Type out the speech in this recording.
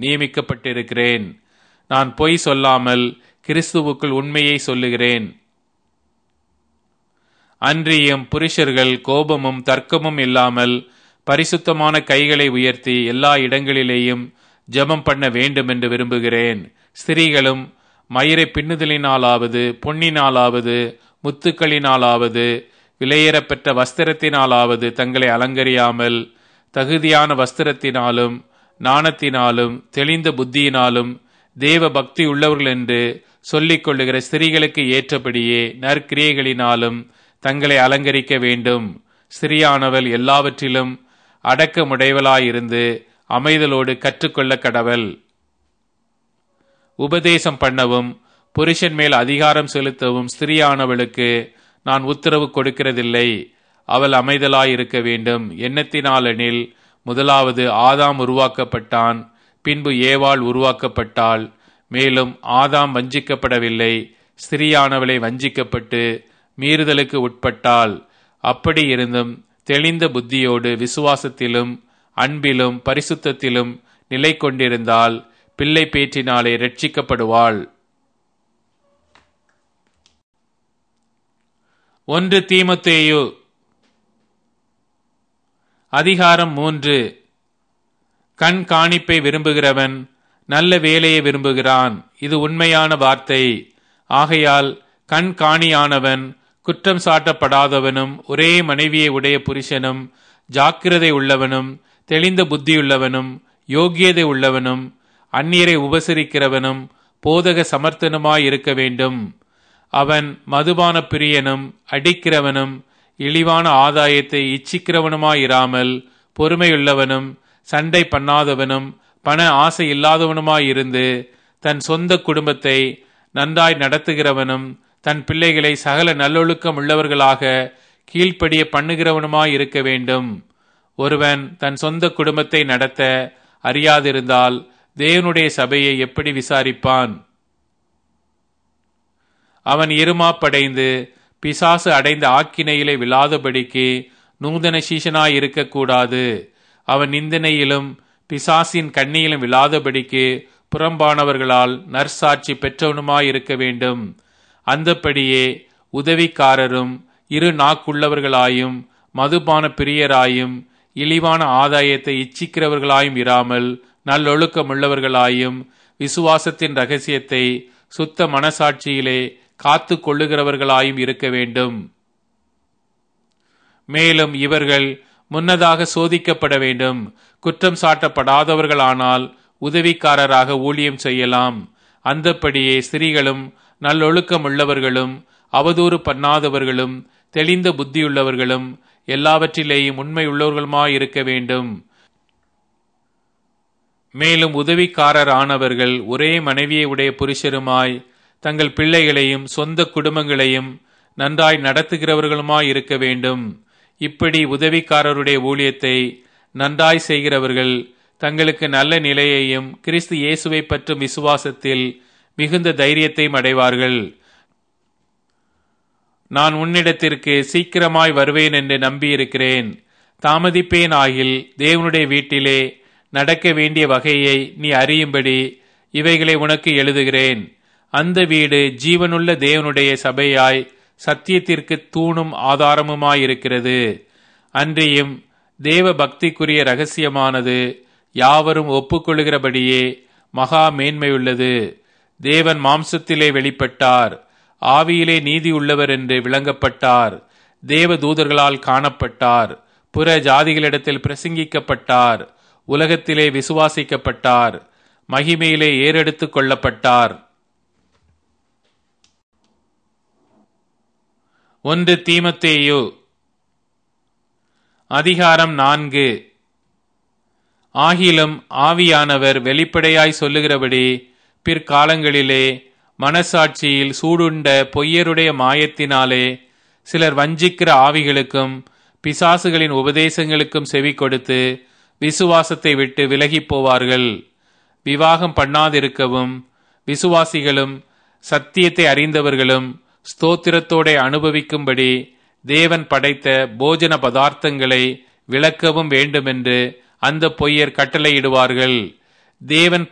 நியமிக்கப்பட்டிருக்கிறேன் நான் பொய் சொல்லாமல் கிறிஸ்துவுக்குள் உண்மையை சொல்லுகிறேன் அன்றியும் புருஷர்கள் கோபமும் தர்க்கமும் இல்லாமல் பரிசுத்தமான கைகளை உயர்த்தி எல்லா இடங்களிலேயும் ஜெபம் பண்ண வேண்டும் என்று விரும்புகிறேன் ஸ்திரீகளும் மயிரை பின்னுதலினாலாவது பொன்னினாலாவது முத்துக்களினாலாவது விலையேறப்பெற்ற வஸ்திரத்தினாலாவது தங்களை அலங்கரியாமல் தகுதியான வஸ்திரத்தினாலும் நாணத்தினாலும் தெளிந்த புத்தியினாலும் தேவ பக்தி உள்ளவர்கள் என்று சொல்லிக் கொள்ளுகிற ஸ்திரீகளுக்கு ஏற்றபடியே நற்கிரியைகளினாலும் தங்களை அலங்கரிக்க வேண்டும் ஸ்திரியானவள் எல்லாவற்றிலும் அடக்கமுடையவளாயிருந்து அமைதலோடு கற்றுக்கொள்ள கடவள் உபதேசம் பண்ணவும் புருஷன் மேல் அதிகாரம் செலுத்தவும் ஸ்திரியானவளுக்கு நான் உத்தரவு கொடுக்கிறதில்லை அவள் அமைதலாயிருக்க வேண்டும் எண்ணத்தினாலெனில் முதலாவது ஆதாம் உருவாக்கப்பட்டான் பின்பு ஏவாள் உருவாக்கப்பட்டாள் மேலும் ஆதாம் வஞ்சிக்கப்படவில்லை ஸ்திரியானவளை வஞ்சிக்கப்பட்டு மீறுதலுக்கு உட்பட்டாள் அப்படி இருந்தும் தெளிந்த புத்தியோடு விசுவாசத்திலும் அன்பிலும் பரிசுத்தத்திலும் நிலை கொண்டிருந்தால் பிள்ளை பேற்றினாலே ரட்சிக்கப்படுவாள் ஒன்று தீமத்தேயு அதிகாரம் மூன்று கண் காணிப்பை விரும்புகிறவன் நல்ல வேலையை விரும்புகிறான் இது உண்மையான வார்த்தை ஆகையால் கண் காணியானவன் குற்றம் சாட்டப்படாதவனும் ஒரே மனைவியை உடைய புருஷனும் ஜாக்கிரதை உள்ளவனும் தெளிந்த புத்தியுள்ளவனும் யோக்கியதை உள்ளவனும் அந்நியரை உபசரிக்கிறவனும் போதக சமர்த்தனுமாய் இருக்க வேண்டும் அவன் மதுபான பிரியனும் அடிக்கிறவனும் இழிவான ஆதாயத்தை இச்சிக்கிறவனுமாயிராமல் பொறுமையுள்ளவனும் சண்டை பண்ணாதவனும் பண ஆசை இல்லாதவனுமாயிருந்து தன் சொந்த குடும்பத்தை நன்றாய் நடத்துகிறவனும் தன் பிள்ளைகளை சகல நல்லொழுக்கம் உள்ளவர்களாக கீழ்ப்படிய பண்ணுகிறவனுமாய் இருக்க வேண்டும் ஒருவன் தன் சொந்த குடும்பத்தை நடத்த அறியாதிருந்தால் தேவனுடைய சபையை எப்படி விசாரிப்பான் அவன் இருமாப்படைந்து பிசாசு அடைந்த ஆக்கினையிலே விழாதபடிக்கு நூதன சீசனாய் இருக்கக்கூடாது அவன் நிந்தனையிலும் பிசாசின் கண்ணியிலும் விழாதபடிக்கு புறம்பானவர்களால் நற்சாட்சி பெற்றவனுமாய் இருக்க வேண்டும் அந்தப்படியே உதவிக்காரரும் இரு நாக்குள்ளவர்களாயும் மதுபான பிரியராயும் இழிவான ஆதாயத்தை இச்சிக்கிறவர்களாயும் இராமல் நல்லொழுக்கமுள்ளவர்களாயும் விசுவாசத்தின் ரகசியத்தை சுத்த மனசாட்சியிலே காத்து கொள்ளுகிறவர்களாயும் இருக்க வேண்டும் மேலும் இவர்கள் முன்னதாக சோதிக்கப்பட வேண்டும் குற்றம் சாட்டப்படாதவர்களானால் உதவிக்காரராக ஊழியம் செய்யலாம் அந்தப்படியே ஸ்திரீகளும் நல்லொழுக்கம் உள்ளவர்களும் அவதூறு பண்ணாதவர்களும் தெளிந்த புத்தியுள்ளவர்களும் எல்லாவற்றிலேயும் உண்மை உள்ளவர்களுமாயிருக்க வேண்டும் மேலும் உதவிக்காரர் ஆனவர்கள் ஒரே மனைவியை உடைய புருஷருமாய் தங்கள் பிள்ளைகளையும் சொந்த குடும்பங்களையும் நன்றாய் நடத்துகிறவர்களுமாய் இருக்க வேண்டும் இப்படி உதவிக்காரருடைய ஊழியத்தை நன்றாய் செய்கிறவர்கள் தங்களுக்கு நல்ல நிலையையும் கிறிஸ்து இயேசுவை பற்றும் விசுவாசத்தில் மிகுந்த தைரியத்தையும் அடைவார்கள் நான் உன்னிடத்திற்கு சீக்கிரமாய் வருவேன் என்று நம்பியிருக்கிறேன் தாமதிப்பேன் ஆகில் தேவனுடைய வீட்டிலே நடக்க வேண்டிய வகையை நீ அறியும்படி இவைகளை உனக்கு எழுதுகிறேன் அந்த வீடு ஜீவனுள்ள தேவனுடைய சபையாய் சத்தியத்திற்கு தூணும் ஆதாரமுமாயிருக்கிறது அன்றியும் தேவ பக்திக்குரிய ரகசியமானது யாவரும் ஒப்புக்கொள்கிறபடியே மகா மேன்மையுள்ளது தேவன் மாம்சத்திலே வெளிப்பட்டார் ஆவியிலே நீதி உள்ளவர் என்று விளங்கப்பட்டார் தேவ தூதர்களால் காணப்பட்டார் புற ஜாதிகளிடத்தில் பிரசங்கிக்கப்பட்டார் உலகத்திலே விசுவாசிக்கப்பட்டார் மகிமையிலே ஏறெடுத்துக் கொள்ளப்பட்டார் ஒன்று தீமத்தேயு அதிகாரம் நான்கு ஆகிலும் ஆவியானவர் வெளிப்படையாய் சொல்லுகிறபடி பிற்காலங்களிலே மனசாட்சியில் சூடுண்ட பொய்யருடைய மாயத்தினாலே சிலர் வஞ்சிக்கிற ஆவிகளுக்கும் பிசாசுகளின் உபதேசங்களுக்கும் செவி கொடுத்து விசுவாசத்தை விட்டு விலகிப் போவார்கள் விவாகம் பண்ணாதிருக்கவும் விசுவாசிகளும் சத்தியத்தை அறிந்தவர்களும் ஸ்தோத்திரத்தோட அனுபவிக்கும்படி தேவன் படைத்த போஜன பதார்த்தங்களை விளக்கவும் வேண்டுமென்று அந்த பொய்யர் கட்டளையிடுவார்கள் தேவன்